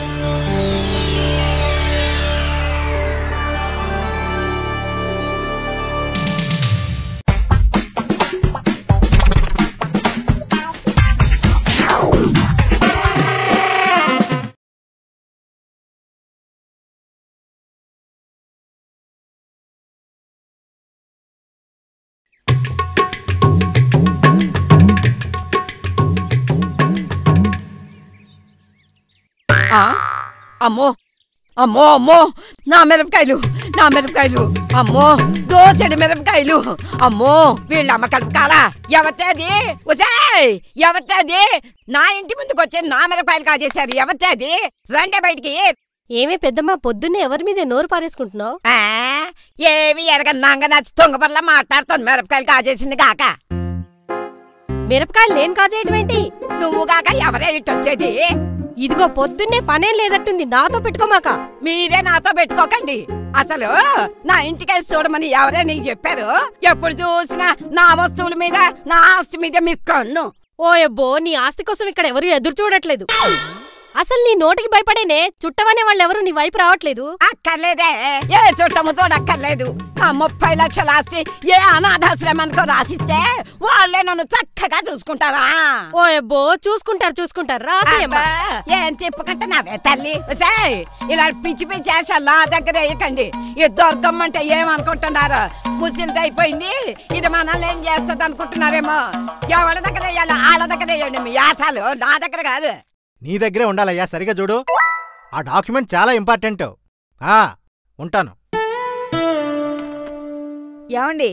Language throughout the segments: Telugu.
ఆ? అమ్మో అమ్మో అమ్మో నా మిరపకాయలు నా మిరపకాయలు అమ్మో దోసెడు మిరపకాయలు అమ్మో వీళ్ళ అమ్మ కలుపుకాలా ఎవతేది ఉసాయ్ ఎవతేది నా ఇంటి ముందుకు వచ్చి నా మిరపకాయలు కాజేశారు ఎవతేది రండి బయటికి ఏమే పెద్దమ్మా పొద్దున్నే ఎవరి మీద నోరు పారేసుకుంటున్నావు ఆ, ఏమి ఎరగన్నాంగ నచ్చి తొంగపర్ల మాట్లాడుతుంది మిరపకాయలు కాజేసింది కాక మిరపకాయలు నేను కాజేయటం ఏంటి నువ్వు కాక ఎవరే ఇట్టొచ్చేది ఇదిగో పొద్దున్నే పనేం లేదట్టుంది నాతో పెట్టుకోమాక మీరే నాతో పెట్టుకోకండి అసలు నా ఇంటికి చూడమని ఎవరే నీకు చెప్పారు ఎప్పుడు చూసినా నా వస్తువుల మీద నా ఆస్తి మీద మీ కన్ను ఓ అబ్బో నీ ఆస్తి కోసం ఇక్కడ ఎవరు ఎదురు చూడట్లేదు అసలు నీ నోటికి భయపడేనే చుట్టమనే వాళ్ళు ఎవరు నీ వైపు రావట్లేదు అక్కర్లేదే ఏ చుట్టము చూడక్కర్లేదు ఆ ముప్పై లక్షల ఆస్తి ఏ అనాథాశ్రమానికో రాసిస్తే వాళ్ళే నన్ను చక్కగా చూసుకుంటారా ఓ అబ్బో చూసుకుంటారు చూసుకుంటారు రాసేయమ్మా అబ్బా, ఏం తిప్పకంటే నావే తల్లి ఒసేయ్, ఇలా పిచ్చి పిచ్చి ఆశలు నా దగ్గర వేయకండి ఈ దుర్గమ్మ అంటే ఏమనుకుంటున్నారు ముసిలిది అయిపోయింది ఇది మనల్ని ఏం చేస్తుంది అనుకుంటున్నారేమో ఎవరి దగ్గర వేయాలి వాళ్ళ దగ్గర వేయండి మీ ఆశలు నా దగ్గర కాదు నీ దగ్గరే ఉండాలయ్యా సరిగా చూడు ఆ డాక్యుమెంట్ చాలా ఇంపార్టెంట్ ఆ ఉంటాను ఏమండి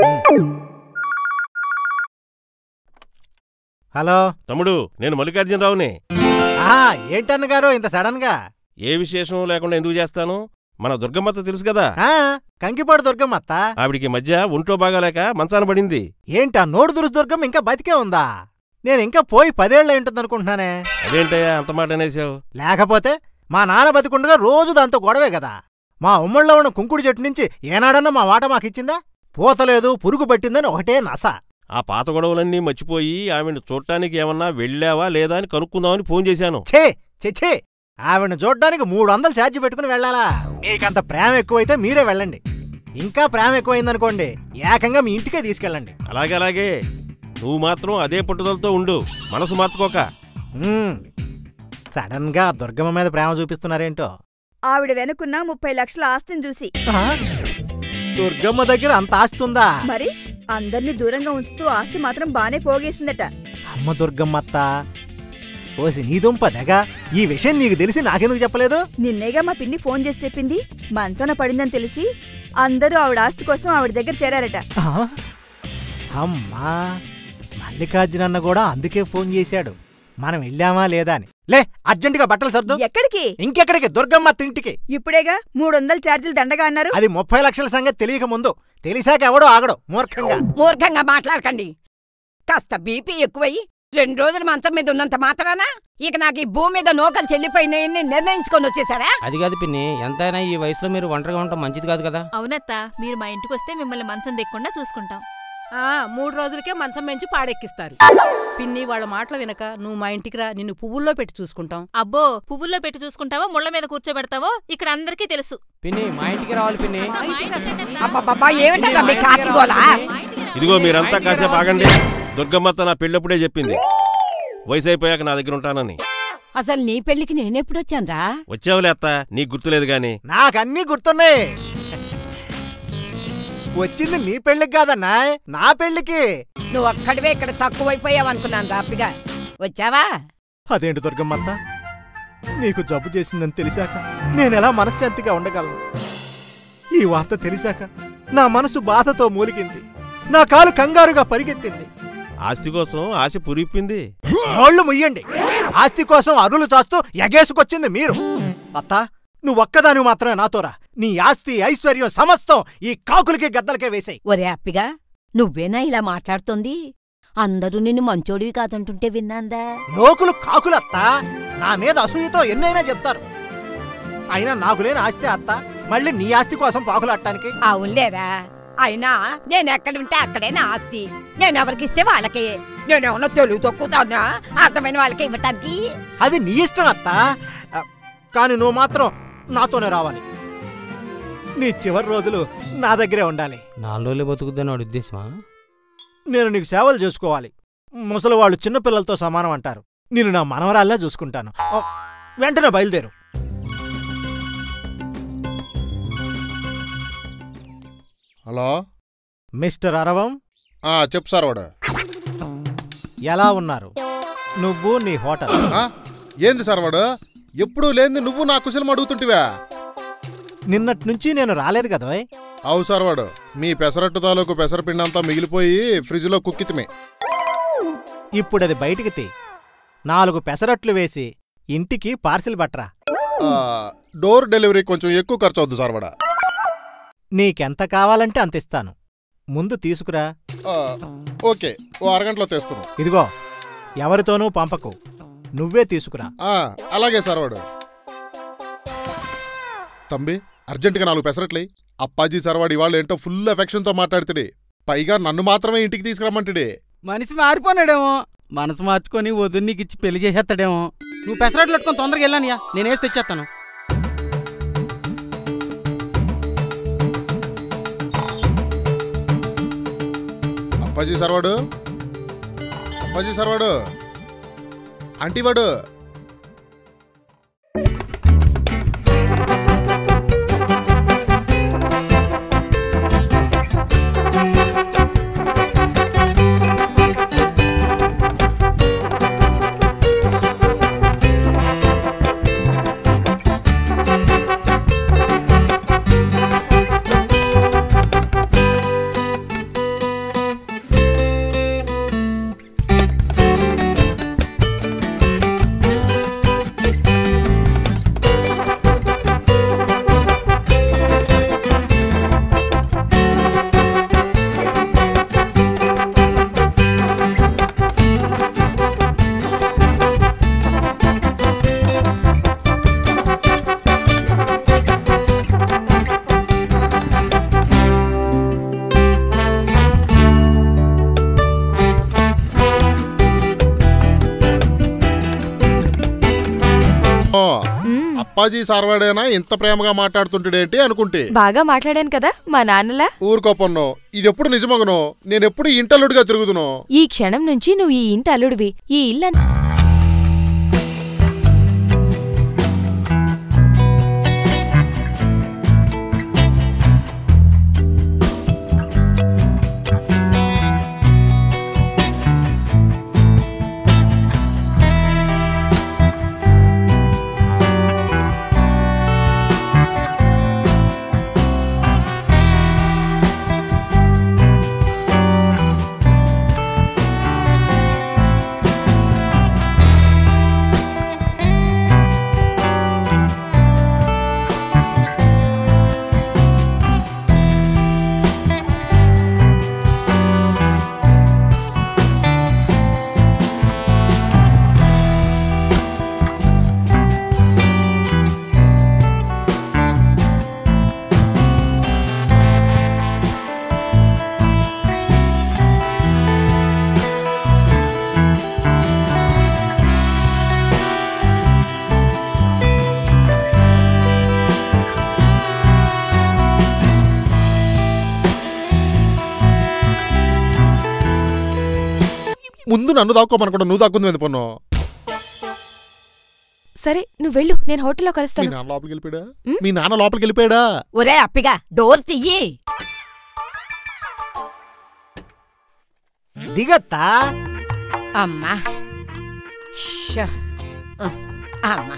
హలో తమ్ముడు నేను మల్లికార్జునరావుని ఆహా ఏంటన్నగారు ఇంత సడన్ గా ఏ విశేషం లేకుండా ఎందుకు చేస్తాను మన దుర్గమ్మత తెలుసు కదా ఆ, కంకిపాడు దుర్గమ్మత్త ఆవిడికి ఈ మధ్య ఒంట్లో బాగాలేక మంచాన పడింది ఏంటా నోడు దురుసు దుర్గం ఇంకా బతికే ఉందా నేను ఇంకా పోయి పదేళ్ళు ఉంటుందనుకుంటున్నానే అదేంటయ్యా అంత మాట అనేసావు లేకపోతే మా నాన్న బతికుండగా రోజు దాంతో గొడవే కదా మా ఉమ్మళ్ళో ఉన్న కుంకుడు చెట్టు నుంచి ఏనాడన్నా మా వాట మాకిచ్చిందా పూతలేదు పురుగు పట్టిందని ఒకటే నస ఆ పాత గొడవలన్నీ మర్చిపోయి ఆవిడని చూడటానికి ఏమన్నా వెళ్ళావా లేదా అని కనుక్కుందామని ఫోన్ చేశాను ఛే ఛే ఆవిడని చూడ్డానికి మూడు వందలు ఛార్జీ పెట్టుకుని వెళ్ళాలా మీకంత ప్రేమ ఎక్కువైతే మీరే వెళ్ళండి ఇంకా ప్రేమ ఎక్కువైందనుకోండి ఏకంగా మీ ఇంటికే తీసుకెళ్ళండి అలాగే అలాగే నువ్వు మాత్రం అదే పట్టుదలతో ఉండు మనసు మార్చుకోక మ్మ్. సడన్ గా దుర్గమ్మ మీద ప్రేమ చూపిస్తున్నారేంటో ఆవిడ వెనుకున్న ముప్పై లక్షల ఆస్తిని చూసి ఆ? దుర్గమ్మ దగ్గర అంత ఆస్తి ఉందా మరి అందర్నీ దూరంగా ఉంచుతూ ఆస్తి మాత్రం బానే పోగేసిందట అమ్మ దుర్గమ్మత్త ఓసి నీ దుంప దగ ఈ విషయం నీకు తెలిసి నాకెందుకు చెప్పలేదు నిన్నేగా మా పిన్ని ఫోన్ చేసి చెప్పింది మంచాన పడిందని తెలిసి అందరూ ఆవిడ ఆస్తి కోసం ఆవిడ దగ్గర చేరారట ఆ? అమ్మా మల్లికార్జునన్న కూడా అందుకే ఫోన్ చేశాడు మనం వెళ్ళామా లేదా అని లే అర్జెంటుగా బట్టలు సర్దు ఎక్కడికి ఇంకెక్కడికి దుర్గమ్మ తింటికి ఇప్పుడేగా మూడు వందల ఛార్జీలు దండగా అన్నారు అది ముప్పై లక్షల సంగతి తెలియక ముందు తెలిసాక ఎవడో ఆగడు మూర్ఖంగా మూర్ఖంగా మాట్లాడకండి కాస్త బీపీ ఎక్కువయ్యి రెండు రోజులు మంచం మీద ఉన్నంత మాత్రాన ఇక నాకు ఈ భూమి మీద నోకలు చెల్లిపోయినాయని నిర్ణయించుకొని వచ్చేసారా అది కాదు పిన్ని ఎంతైనా ఈ వయసులో మీరు ఒంటరిగా ఉండటం మంచిది కాదు కదా అవునత్త మీరు మా ఇంటికి వస్తే మిమ్మల్ని మంచం దిక్కుండా చూసుకుంటాం ఆ మూడు రోజులకే మంచం పెంచి పాడెక్కిస్తారు పిన్ని వాళ్ళ మాటలు వినక నువ్వు మా ఇంటికి రా నిన్ను పువ్వుల్లో పెట్టి చూసుకుంటాం అబ్బో పువ్వుల్లో పెట్టి చూసుకుంటావో ముళ్ళ మీద కూర్చోబెడతావో ఇక్కడ అందరికీ తెలుసు పిన్ని మా ఇంటికి రావాలి పిన్ని మా ఇంటికి రండి అత్త. అబ్బబ్బబ్బా ఏమిటా మీ కాకిగోలా మా ఇంటికి రండి. ఇదిగో మీరంతా కాసేపు ఆగండి దుర్గమ్మత్త నా పెళ్ళప్పుడే చెప్పింది వయసు అయిపోయాక నా దగ్గర ఉంటానని అసలు నీ పెళ్లికి నేనెప్పుడొచ్చానురా వచ్చావులే అత్త నీకు గుర్తులేదు గాని నాకన్నీ గుర్తున్నాయి వచ్చింది నీ పెళ్ళికి కాదన్నా నా పెళ్ళికి నువ్వు ఒక్కడివే ఇక్కడ తక్కువైపోయావు అనుకున్నాను రాపిగా వచ్చావా అదేంటి దుర్గమ్మత్త నీకు జబ్బు చేసిందని తెలిసాక నేనెలా మనశ్శాంతిగా ఉండగలను ఈ వార్త తెలిసాక నా మనసు బాధతో మూలిగింది నా కాలు కంగారుగా పరిగెత్తింది ఆస్తి కోసం ఆశ పురిపింది నోళ్లు ముయ్యండి ఆస్తి కోసం అరులు చాస్తూ ఎగేసుకొచ్చింది మీరు అత్త నువ్వొక్కదాని మాత్రమే నాతోరా నీ ఆస్తి ఐశ్వర్యం సమస్తం ఈ కాకులకి గద్దలకే వేసాయి ఒరే అప్పిగా నువ్వేనా ఇలా మాట్లాడుతోంది అందరూ నిన్ను మంచోడివి కాదంటుంటే విన్నాందా లోకులు కాకులత్త నా మీద అసూయతో ఎన్నైనా చెప్తారు అయినా నాకు లేని ఆస్తి అత్త మళ్ళీ నీ ఆస్తి కోసం పాకులాడటానికి అవునులేరా అయినా నేనెక్కడుంటే అక్కడే నా ఆస్తి నేనెవరికిస్తే వాళ్ళకే నేనేమన్నా తెలుగు తక్కువతానా అర్థమైన వాళ్ళకి ఇవ్వటానికి అది నీ ఇష్టం అత్త ఆ, కానీ నువ్వు మాత్రం నాతోనే రావాలి నీ చివరి రోజులు నా దగ్గరే ఉండాలి నాలుగు రోజులే బతుకుద్దని వాడి ఉద్దేశమా నేను నీకు సేవలు చేసుకోవాలి ముసలి వాళ్ళు చిన్నపిల్లలతో సమానం అంటారు నేను నా మనవరాల్లా చూసుకుంటాను ఓ, వెంటనే బయలుదేరు హలో మిస్టర్ అరవం ఆ, చెప్పు సార్ వాడు ఎలా ఉన్నారు నువ్వు నీ హోటల్ ఆ, ఏంది సార్ వాడు ఎప్పుడూ లేనిది నువ్వు నా కుశలం అడుగుతుంటివా నిన్నటి నుంచి నేను రాలేదు కదోయ్ అవు సార్ వాడు మీ పెసరట్టు తాలూకు పెసరపిండి అంతా మిగిలిపోయి ఫ్రిడ్జ్లో కుక్కితిమే ఇప్పుడు అది బయటికి తీ నాలుగు పెసరట్లు వేసి ఇంటికి పార్సిల్ పట్రా ఆ, డోర్ డెలివరీ కొంచెం ఎక్కువ ఖర్చు అవుద్దు సార్ వాడ నీకెంత కావాలంటే అంత ఇస్తాను ముందు తీసుకురా ఆ, ఓకే ఓ అరగంటలో తెస్తున్నాం ఇదిగో ఎవరితోనూ పంపకు నువ్వే తీసుకురా ఆ, అలాగే సార్ వాడు తంబి అర్జెంటుగా నాలుగు పెసరట్లయి అప్పాజీ సార్ వాడు ఇవాళ ఏంటో ఫుల్ ఎఫెక్షన్తో మాట్లాడుతుడే పైగా నన్ను మాత్రమే ఇంటికి తీసుకురమ్మంటుడే మనిషి మారిపోనాడేమో మనసు మార్చుకొని వదిన నీకు ఇచ్చి పెళ్లి చేసేస్తాడేమో నువ్వు పెసరట్లు పెట్టుకొని తొందరగా వెళ్ళానియా నేనేసి తెచ్చేస్తాను అప్పాజీ సార్ వాడు అప్పాజీ సార్ వాడు ఆంటీ వాడు ఓ, అప్పాజీ సార్ వాడేనా ఇంత ప్రేమగా మాట్లాడుతుంటాడేంటి అనుకుంటే బాగా మాట్లాడాను కదా మా నాన్నలా ఊరుకోపన్నో ఇది ఎప్పుడు నిజమగనో నేనెప్పుడు ఇంటల్లుడిగా తిరుగుదునో ఈ క్షణం నుంచి నువ్వు ఈ ఇంటి అల్లుడివి ఈ ఇల్లు అన్- ముందు నన్ను దాక్కోమనుకుంటా నువ్వు దాక్కుంది ఎందుకు పన్ను సరే నువ్వు వెళ్ళు నేను హోటల్లో మీ కలుస్తాను నాన్న లోపలికి వెళ్ళిపోయాడా మీ నాన్న లోపలికి వెళ్ళిపోయాడా ఒరే అప్పిగా డోర్ తీయి దిగత్తా అమ్మా ష్. ఉహ్, అమ్మా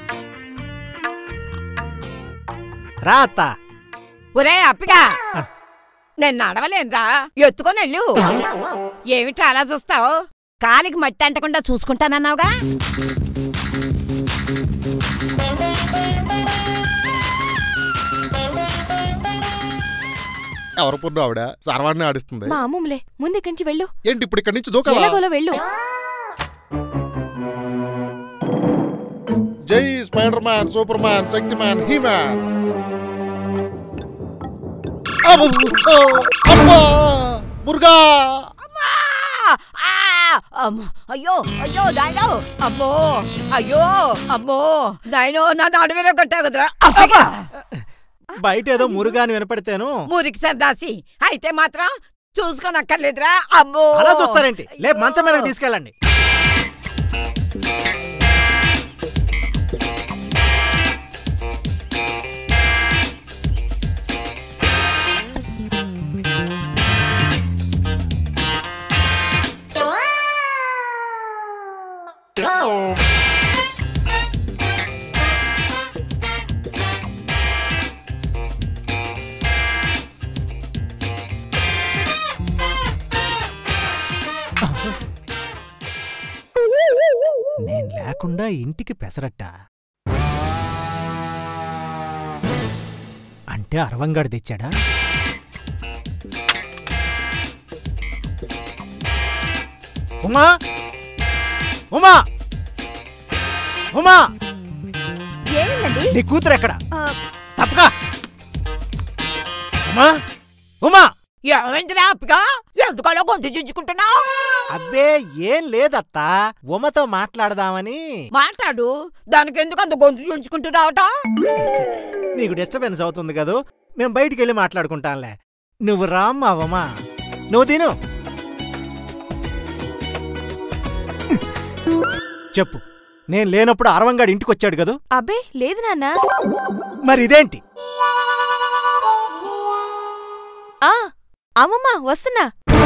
రా అత్తా ఒరే అప్పిగా నేను నడవలేనురా ఎత్తుకొని వెళ్ళు ఏమిటి అలా చూస్తావు కాలికి మట్టి అంటకుండా చూసుకుంటానన్నావుగా ఎవరు పొన్ను ఆవిడ సర్వాన్ని ఆడిస్తుంది మా అమ్మమ్మలే ముందు ఇక్కడి నుంచి వెళ్ళు ఏంటి ఇప్పుడు ఇక్కడి నుంచి దూకవా ఎలాగోలో వెళ్ళు జై Spider Man Superman Shaktimaan He Man అబ్బా మురుగా ఆ! అమ్మో అయ్యో అయ్యో నాయనో అమ్మో అయ్యో అమ్మో నాయనో నా నడువేలో కొట్టావు కదరా అబ్బా! బయట ఏదో మురుగాని వినపడితేను మురికి సర్దాసి అయితే మాత్రం చూసుకోనక్కర్లేదురా అమ్మో అలా చూస్తారేంటి లేపు మంచం మీద తీసుకెళ్ళండి నేను లేకుండా ఇంటికి పెసరట్ట అంటే అరవంగాడు తెచ్చాడా ఉమా ఉమా ఉమా ఏమైందండి నీ కూతురు ఎక్కడ ఆ, తప్పగా ఉమా ఉమా ఏమైందిరా అప్పగా ఎందుకలా గొంతు చించుకుంటున్నావు అబ్బే ఏం లేదత్తా ఉమతో మాట్లాడదామని మాట్లాడు దానికి ఎందుకు అంత గొంతు చించుకుంటున్నావట నీకు డిస్టర్బెన్స్ అవుతుంది కదూ మేము బయటికి వెళ్ళి మాట్లాడుకుంటాంలే నువ్వు రామ్మా ఉమా నువ్వు తిను చెప్పు నేను లేనప్పుడు అరవంగాడు ఇంటికి వచ్చాడు కదూ అబ్బే లేదు నాన్న మరి ఇదేంటి ఆ అమ్మమ్మ వస్తున్నా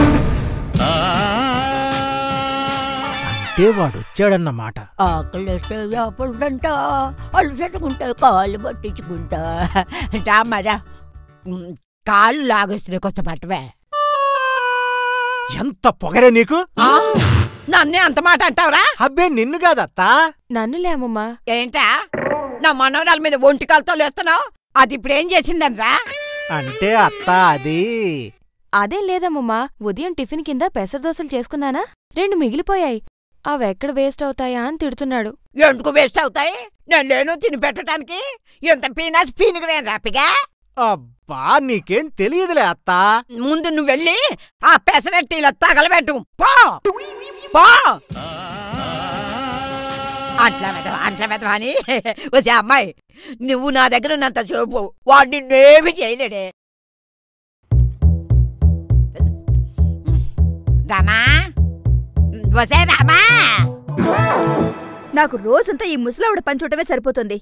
అంటే వాడు వచ్చాడన్నమాట ఆకలిస్తే వ్యాపడంట అల్లు చెట్టుకుంటా కాళ్ళు పట్టించుకుంటా రామరా కాళ్ళు లాగేస్తుంది కొంచెం పట్టవే ఎంత పొగరే నీకు ఆ, నన్నే అంత మాట అంటావురా అబ్బే నిన్ను కాదత్తా నన్నులే అమ్మమ్మ ఏంటా నా మనవరాల మీద ఒంటి కాలుతో లేస్తున్నావు అది ఇప్పుడు ఏం చేసిందనరా అంటే అత్త అది అదేం లేదమ్మమ్మా ఉదయం టిఫిన్ కింద పెసరదోసలు చేసుకున్నానా రెండు మిగిలిపోయాయి అవెక్కడ వేస్ట్ అవుతాయా అని తిడుతున్నాడు ఎందుకు వేస్ట్ అవుతాయి నేను లేను తిని పెట్టడానికి ఎంత పీనాస్ పీనుకునేను రాపిగా అబ్బా నీకేం తెలియదులే అత్తా ముందు నువ్వు వెళ్ళి ఆ పెసరట్టీలో తగలబెట్టు పో పో అట్లా వెదవ అట్లా వెదవ అని వచ్చే అమ్మాయి నువ్వు నా దగ్గర ఉన్నంత చూపు వాడు నిన్నేమి చేయలేడే రామా వసే రామా నాకు రోజంతా ఈ ముసలావిడ పంచుటమే సరిపోతుంది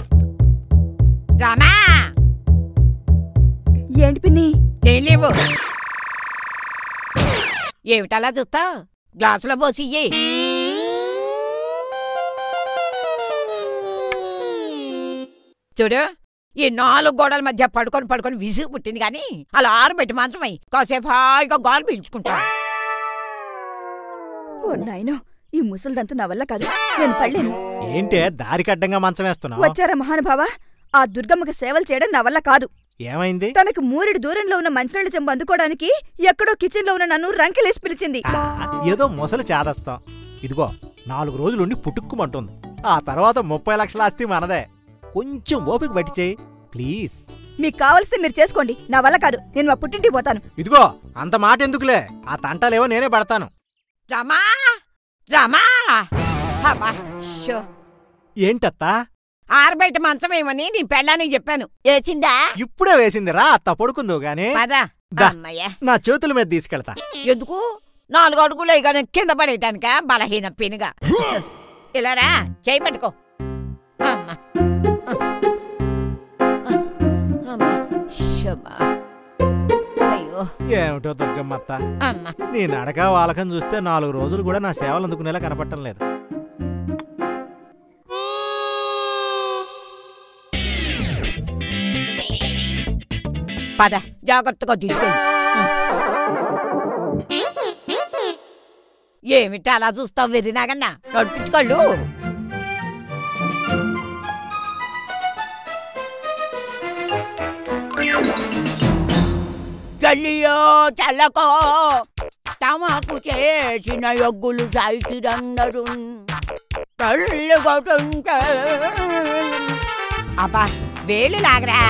రామా ఏంటి పిన్ని నీళ్ళివ్వు ఏమిటలా చూస్తావు గ్లాసులో పోసి ఇయ్యి చూడు ఈ నాలుగు గోడల మధ్య పడుకొని పడుకొని విసుగు పుట్టింది కానీ అలా ఆరబెట్టి మాత్రమే కాసేపు హాయిగా గాలి పీల్చుకుంటా ఓ నాయనో ఈ ముసలిదంతా నా వల్ల కాదు నేను పడలేను ఏంటే దారికి అడ్డంగా మంచం వేస్తున్నావు వచ్చారా మహానుభావ ఆ దుర్గమ్మకి సేవలు చేయడం నా వల్ల కాదు ఏమైంది తనకు మూరెడు దూరంలో ఉన్న మంచినీళ్ళ చెంబు అందుకోవడానికి ఎక్కడో కిచెన్ లో ఉన్న నన్ను రంకెలేసి పిలిచింది ఆ, ఏదో ముసలి చేదస్తాం ఇదిగో నాలుగు రోజులుండి పుట్టుక్కుమంటుంది ఆ తర్వాత ముప్పై లక్షల ఆస్తి మనదే కొంచెం ఓపిక పట్టి చేయి ప్లీజ్ మీకు కావలిస్తే మీరు చేసుకోండి నా వల్ల కాదు నేను మా పుట్టింటికి పోతాను ఇదిగో అంత మాట ఎందుకులే ఆ తంటాలేవో నేనే పడతాను రామా రామా అబ్బా, షో. ఏంటత్తా ఆరబయట మంచం ఏమని నీ పెళ్ళానికి చెప్పాను వేసిందా ఇప్పుడే వేసింది రా అత్త పడుకుందో గాని పదా దా. అమ్మయ్య నా చేతుల మీద తీసుకెళ్తా ఎందుకు నాలుగు అడుగులు ఇక కింద పడేయటానిక బలహీన పినుగా ఇలా రా చేయి పట్టుకో అమ్మ. అమ్మ. శబ్బా. అయ్యో ఏమిటో దుర్గమ్మత్త అమ్మ నీ నడక వాలకం చూస్తే నాలుగు రోజులు కూడా నా సేవలు అందుకునేలా కనపడటం లేదు పద జాగ్రత్తగా తీసుకోండి ఏమిటి అలా చూస్తావు వెర్రినాగన్నా నడిపించుకోళ్ళు చల్లియో చల్లకో తమకు చేసిన యొగ్గులు సాయితిరందరు తల్లిగొటుంటే అబ్బా వేలు లాగరా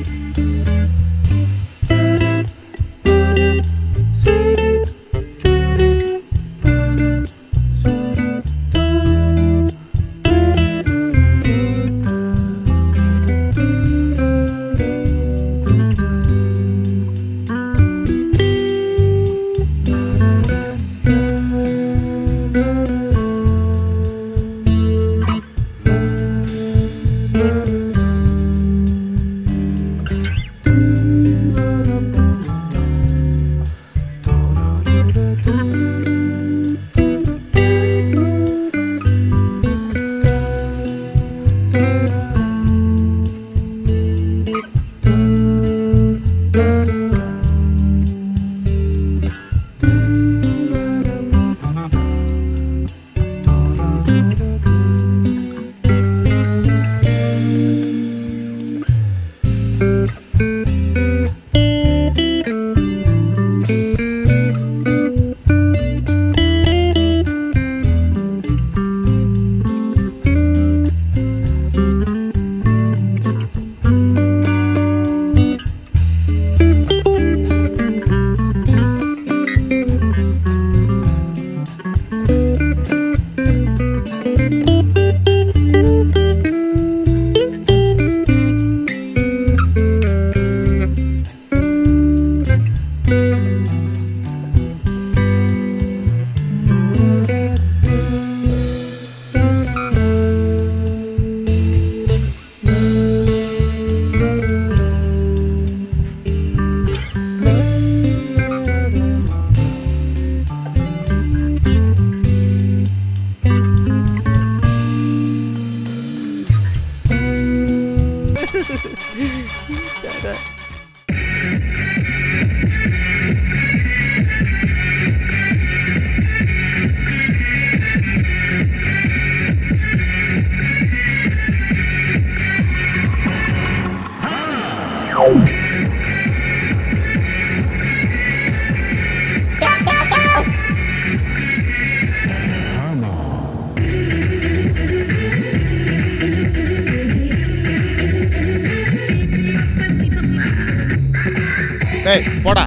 ఏయ్ పోడా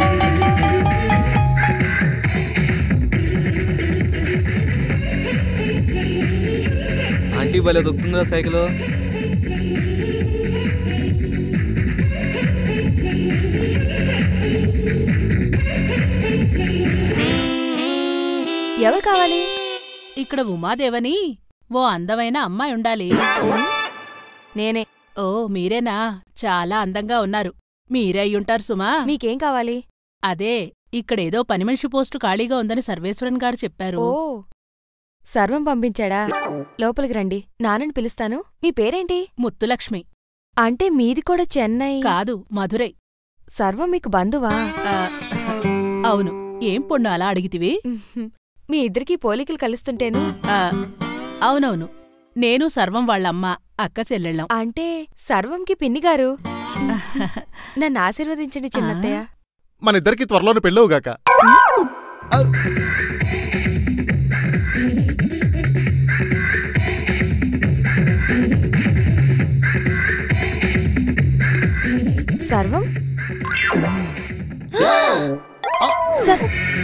ఆంటీ భలే దొక్కుతుందిరా సైకిల్ ఎవరు కావాలి ఇక్కడ ఉమాదేవని ఓ అందమైన అమ్మాయి ఉండాలి నేనే ఓ మీరేనా చాలా అందంగా ఉన్నారు మీరే అయ్యుంటారు సుమా మీకేం కావాలి అదే ఇక్కడేదో పని మనిషి పోస్టు ఖాళీగా ఉందని సర్వేశ్వరన్ గారు చెప్పారు ఓ సర్వం పంపించాడా లోపలికి రండి నాన్నని పిలుస్తాను మీ పేరేంటి ముత్తులక్ష్మి అంటే మీది కూడా చెన్నై కాదు మధురై సర్వం మీకు బంధువా ఆ, అవును ఏం పొన్ను అలా అడిగితివి మీ ఇద్దరికి పోలికలు కలుస్తుంటేను ఆ, అవునవును నేను సర్వం వాళ్ళమ్మ అక్క చెల్లెళ్ళం అంటే సర్వంకి పిన్ని గారు నన్ను ఆశీర్వదించండి చిన్నత్తయ్య మన ఇద్దరికి త్వరలోనే పెళ్ళవుగాక సర్వం సర్